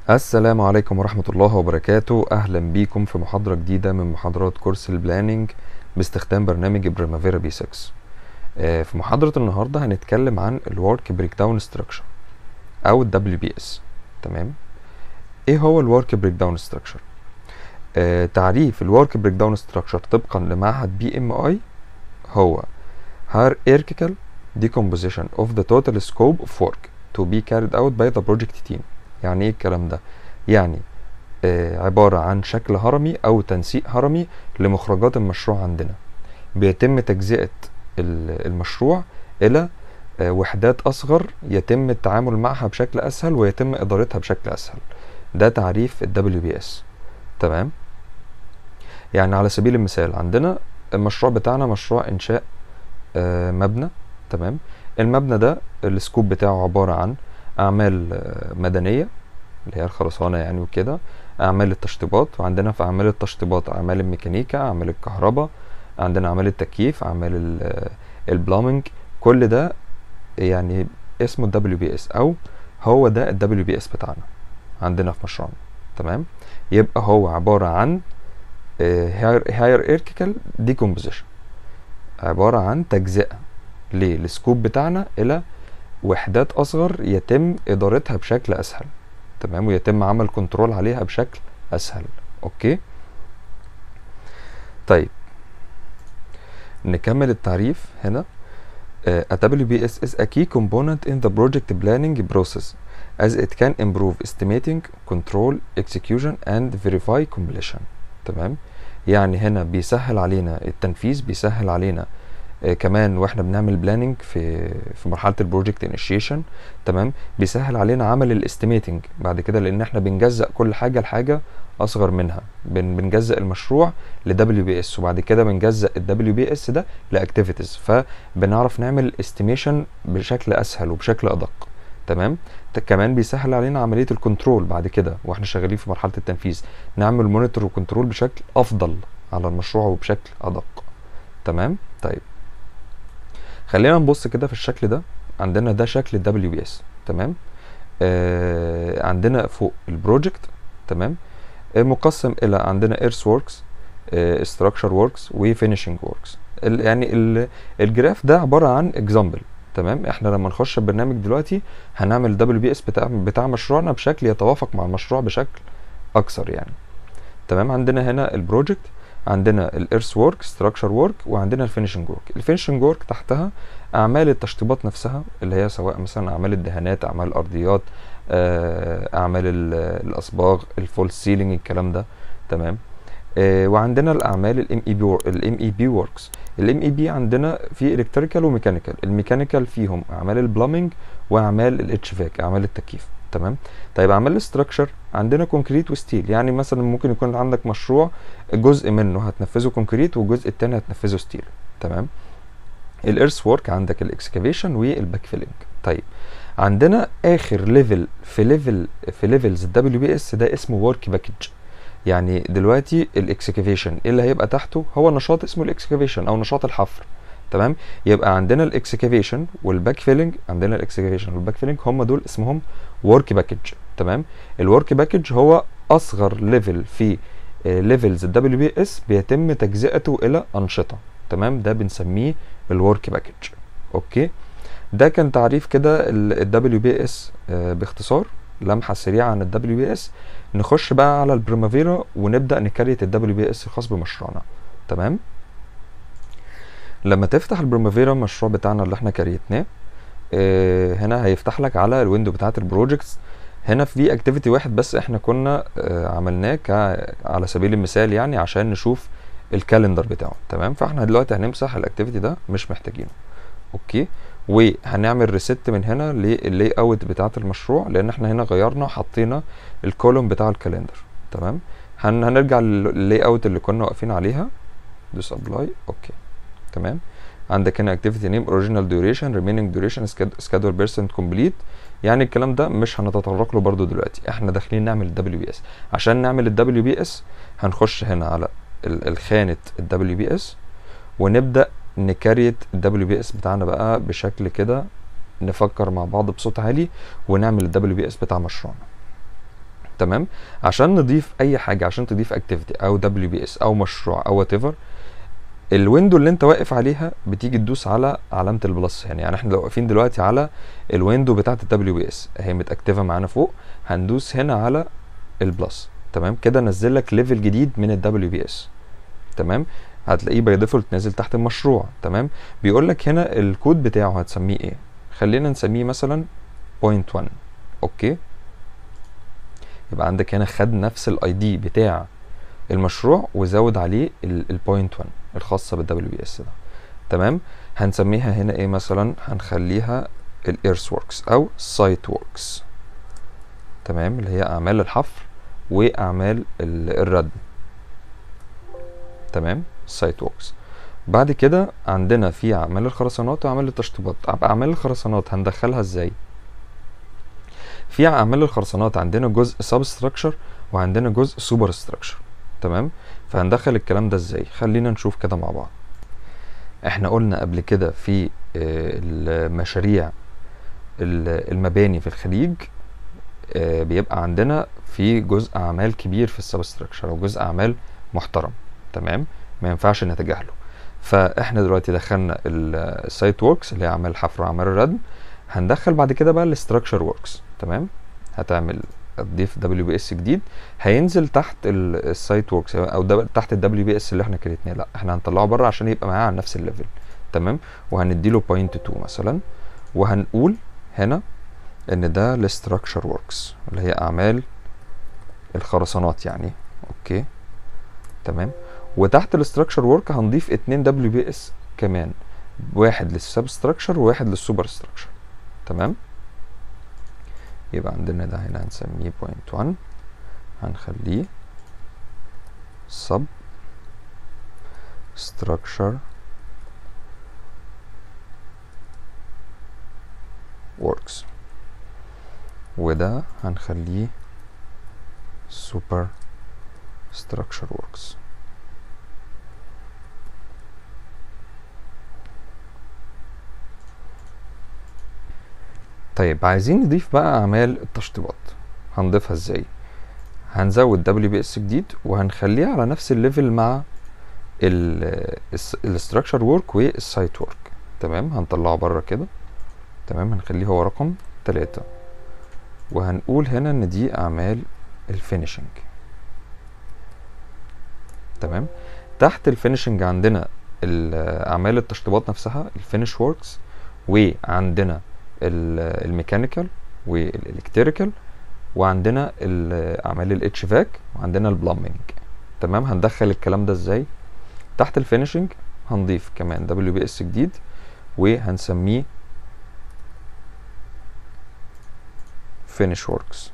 السلام عليكم ورحمة الله وبركاته أهلا بيكم في محاضرة جديدة من محاضرات كورس البلاننج باستخدام برنامج بريمافيرا بي 6 آه، في محاضرة النهاردة هنتكلم عن الورك بريك داون ستراكشر أو ال WBS تمام إيه هو الورك بريك داون ستراكشر تعريف الورك بريك داون ستراكشر طبقا لمعهد بي ام اي هو hierarchical decomposition of the total scope of work to be carried out by the project team يعني ايه الكلام ده يعني آه عبارة عن شكل هرمي او تنسيق هرمي لمخرجات المشروع عندنا بيتم تجزئة ال- المشروع الى آه وحدات اصغر يتم التعامل معها بشكل اسهل ويتم ادارتها بشكل اسهل ده تعريف ال WBS تمام يعني على سبيل المثال عندنا المشروع بتاعنا مشروع انشاء آه مبنى تمام المبنى ده السكوب بتاعه عبارة عن أعمال آه، مدنية اللي هي الخرسانة يعني وكده أعمال التشطيبات وعندنا في أعمال التشطيبات أعمال الميكانيكا أعمال الكهرباء عندنا أعمال التكييف أعمال ال- آه، البلامنج كل ده يعني اسمه ال WBS أو هو ده ال WBS بتاعنا عندنا في مشروعنا تمام يبقى هو عبارة عن آه، hier- hierarchical decomposition عبارة عن تجزئة للسكوب بتاعنا إلى وحدات أصغر يتم إدارتها بشكل أسهل تمام ويتم عمل كنترول عليها بشكل أسهل أوكي طيب نكمل التعريف هنا آه، a WBS is a key component in the project planning process as it can improve estimating, control, execution and verify completion تمام يعني هنا بيسهل علينا التنفيذ بيسهل علينا آه، كمان واحنا بنعمل بلاننج في في مرحله البروجكت انيشيشن تمام بيسهل علينا عمل الاستيميتنج بعد كده لان احنا بنجزأ كل حاجه لحاجه اصغر منها بن بنجزأ المشروع ل WBS وبعد كده بنجزأ ال WBS ده لاكتيفيتيز فبنعرف نعمل استيميشن بشكل اسهل وبشكل ادق تمام ت- كمان بيسهل علينا عمليه الكنترول بعد كده واحنا شغالين في مرحله التنفيذ نعمل مونيتور وكنترول بشكل افضل على المشروع وبشكل ادق تمام طيب خلينا نبص كده في الشكل ده عندنا ده شكل ال WBS تمام آه عندنا فوق البروجكت تمام آه مقسم الى عندنا ايرث وركس ستراكشر وركس وفينيشنج وركس يعني ال- الجراف ده عباره عن اكزامبل تمام احنا لما نخش البرنامج دلوقتي هنعمل الدبليو بي اس بتاع بتاع مشروعنا بشكل يتوافق مع المشروع بشكل اكثر يعني تمام عندنا هنا البروجكت عندنا الايرث ورك ستراكشر ورك وعندنا الفينيشنج ورك الفينيشنج ورك تحتها اعمال التشطيبات نفسها اللي هي سواء مثلا اعمال الدهانات اعمال الارضيات آه، اعمال ال- الاصباغ الفول سيلينج الكلام ده تمام آه، وعندنا الاعمال الام اي بي الام اي بي وركس الام اي بي عندنا في الكتريكال وميكانيكال الميكانيكال فيهم اعمال البلامنج واعمال الاتش فاك اعمال التكييف تمام طيب اعمال الاستراكشر عندنا كونكريت وستيل يعني مثلا ممكن يكون عندك مشروع جزء منه هتنفذه كونكريت والجزء التاني هتنفذه ستيل تمام الايرث وورك عندك الاكسكافيشن والباك فيلنج طيب عندنا اخر ليفل في ليفل في ليفلز الدبليو بي اس ده اسمه ورك باكج يعني دلوقتي الاكسكافيشن ايه اللي هيبقى تحته هو نشاط اسمه الاكسكافيشن او نشاط الحفر تمام يبقى عندنا الاكسكافيشن والباك فيلنج عندنا الاكسكافيشن والباك فيلنج هم دول اسمهم ورك باكج تمام الورك باكج هو اصغر ليفل في ليفلز الدبليو بي اس بيتم تجزئته الى انشطه تمام ده بنسميه الورك باكج اوكي ده كان تعريف كده ال WBS آه، باختصار لمحة سريعة عن ال WBS نخش بقى على البريمافيرا ونبدأ نكريت ال WBS الخاص بمشروعنا تمام لما تفتح البريمافيرا المشروع بتاعنا اللي احنا كريتناه آه، هنا هيفتح لك على الويندو بتاعت البروجكتس هنا في اكتيفيتي واحد بس احنا كنا آه، عملناه ك- على سبيل المثال يعني عشان نشوف الكالندر بتاعه تمام فاحنا دلوقتي هنمسح الاكتيفيتي ده مش محتاجينه اوكي وهنعمل ريست من هنا لللاي اوت بتاعه المشروع لان احنا هنا غيرنا حطينا الكولوم بتاع الكالندر تمام هن هنرجع لللاي اوت اللي كنا واقفين عليها دوس ابلاي اوكي تمام عندك هنا اكتيفيتي نيم اوريجينال ديوريشن ريمينينج ديوريشن سكادول بيرسنت كومبليت يعني الكلام ده مش هنتطرق له برضو دلوقتي احنا داخلين نعمل الدبليو بي اس عشان نعمل الدبليو بي اس هنخش هنا على ال- الخانه الدبليو بي اس ونبدا نكريت الدبليو بي اس بتاعنا بقى بشكل كده نفكر مع بعض بصوت عالي ونعمل الدبليو بي اس بتاع مشروعنا تمام عشان نضيف اي حاجه عشان تضيف اكتيفيتي او دبليو بي اس او مشروع او وات ايفر الويندو اللي انت واقف عليها بتيجي تدوس على علامه البلس هنا يعني احنا لو واقفين دلوقتي على الويندو بتاعه الدبليو بي اس اهي متاكتفه معانا فوق هندوس هنا على البلس تمام كده نزل لك ليفل جديد من الدبليو بي اس تمام هتلاقيه باي ديفولت نازل تحت المشروع تمام بيقول لك هنا الكود بتاعه هتسميه ايه خلينا نسميه مثلا بوينت 1 اوكي يبقى عندك هنا خد نفس الاي دي بتاع المشروع وزود عليه البوينت 1 الخاصه بالدبليو بي اس ده تمام هنسميها هنا ايه مثلا هنخليها الايرث وركس او سايت وركس تمام اللي هي اعمال الحفر واعمال الردم تمام سايت وركس بعد كده عندنا في اعمال الخرسانات واعمال التشطيبات اعمال الخرسانات هندخلها ازاي في اعمال الخرسانات عندنا جزء سب ستراكشر وعندنا جزء سوبر ستراكشر تمام فهندخل الكلام ده ازاي خلينا نشوف كده مع بعض احنا قلنا قبل كده في المشاريع المباني في الخليج بيبقى عندنا في جزء اعمال كبير في السب ستراكشر او جزء اعمال محترم تمام ما ينفعش نتجاهله فاحنا دلوقتي دخلنا السايت وركس اللي هي اعمال الحفر واعمال الردم هندخل بعد كده بقى الاستراكشر وركس تمام هتعمل تضيف دبليو بي اس جديد هينزل تحت السايت وركس او تحت الدبليو بي اس اللي احنا كريتناه لا احنا هنطلعه بره عشان يبقى معاه على نفس الليفل تمام وهنديله بوينت 2 مثلا وهنقول هنا ان ده الاستراكشر وركس اللي هي اعمال الخرسانات يعني اوكي تمام وتحت الاستراكشر ورك هنضيف اتنين دبليو بي اس كمان واحد للسب ستراكشر وواحد للسوبر ستراكشر تمام يبقى عندنا ده هنا هنسميه بوينت 1 هنخليه sub structure works وده هنخليه super structure works طيب عايزين نضيف بقى اعمال التشطيبات هنضيفها ازاي هنزود دبليو بي اس جديد وهنخليه على نفس الليفل مع الاستراكشر ورك والسايت ورك تمام هنطلعه بره كده تمام هنخليه هو رقم تلاتة وهنقول هنا ان دي اعمال الفينيشنج تمام تحت الفينيشنج عندنا اعمال التشطيبات نفسها الفينش وركس وعندنا الميكانيكال والالكتريكال وعندنا اعمال الاتش فاك وعندنا البلامبنج تمام هندخل الكلام ده ازاي تحت الفينيشنج هنضيف كمان دبليو بي اس جديد وهنسميه فينش وركس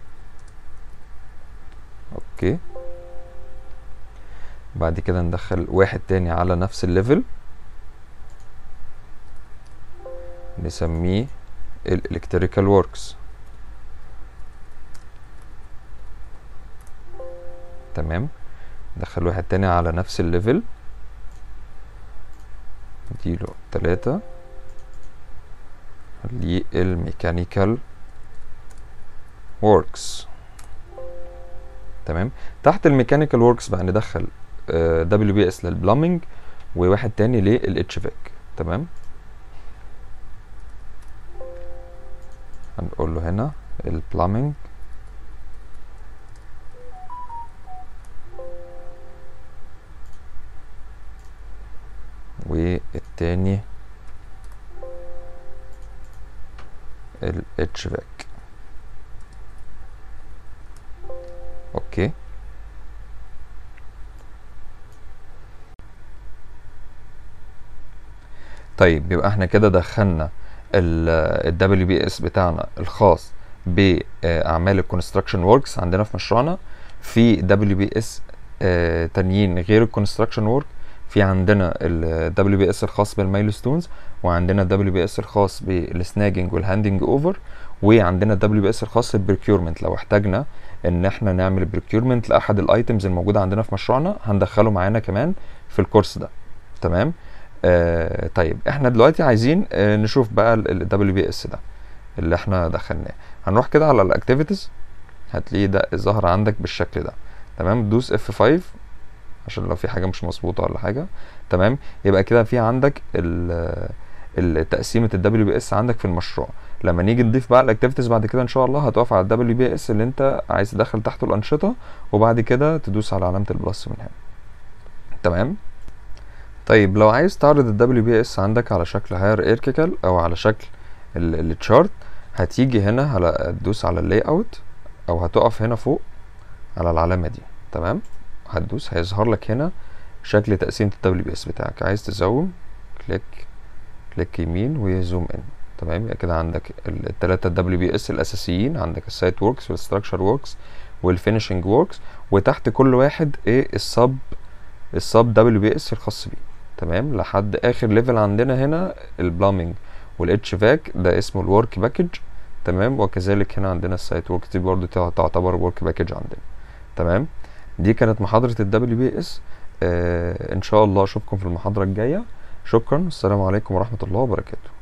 اوكي بعد كده ندخل واحد تاني على نفس الليفل نسميه الالكتريكال وركس تمام ندخل واحد تاني على نفس الليفل نديله تلاتة خليه الميكانيكال وركس تمام تحت الميكانيكال وركس بقى ندخل دبليو بي اس للبلامينج وواحد تاني للاتش فاك تمام هنقول له هنا البلامينج والتاني الاتش فاك اوكي طيب يبقى احنا كده دخلنا الدبليو بي اس بتاعنا الخاص باعمال الكونستراكشن وركس عندنا في مشروعنا في دبليو بي اس تانيين غير الكونستراكشن ورك في عندنا الدبليو بي اس الخاص بالمايلستونز وعندنا الدبليو بي اس الخاص بالسناجنج والهاندنج اوفر وعندنا الدبليو بي اس الخاص بالبريكيورمنت لو احتاجنا ان احنا نعمل بريكيورمنت لاحد الايتمز الموجوده عندنا في مشروعنا هندخله معانا كمان في الكورس ده تمام آه طيب احنا دلوقتي عايزين آه نشوف بقى الدبليو بي اس ده اللي احنا دخلناه هنروح كده على الاكتيفيتيز هتلاقيه ده ظهر عندك بالشكل ده تمام دوس F5 عشان لو في حاجه مش مظبوطه ولا حاجه تمام يبقى كده في عندك ال ال- تقسيمه ال WBS عندك في المشروع لما نيجي نضيف بقى الاكتيفيتيز بعد كده ان شاء الله هتقف على ال WBS اللي انت عايز تدخل تحته الانشطه وبعد كده تدوس على علامه البلس من هنا تمام طيب لو عايز تعرض ال WBS عندك على شكل hierarchical او على شكل التشارت هتيجي هنا على تدوس على اللاي اوت او هتقف هنا فوق على العلامه دي تمام هتدوس هيظهر لك هنا شكل تقسيمه ال WBS بتاعك عايز تزوم كليك كليك يمين وزوم ان تمام يبقى كده عندك ال- التلاتة دبليو بي اس الاساسيين عندك السايت وركس والستراكشر وركس والفينشنج وركس وتحت كل واحد ايه السب السب دبليو بي اس الخاص بيه تمام لحد اخر ليفل عندنا هنا البلامينج والاتش فاك ده اسمه الورك باكج تمام وكذلك هنا عندنا السايت وركس دي برضه تع- تعتبر ورك باكج عندنا تمام دي كانت محاضرة ال WBS آه ان شاء الله اشوفكم في المحاضرة الجاية شكرا السلام عليكم ورحمة الله وبركاته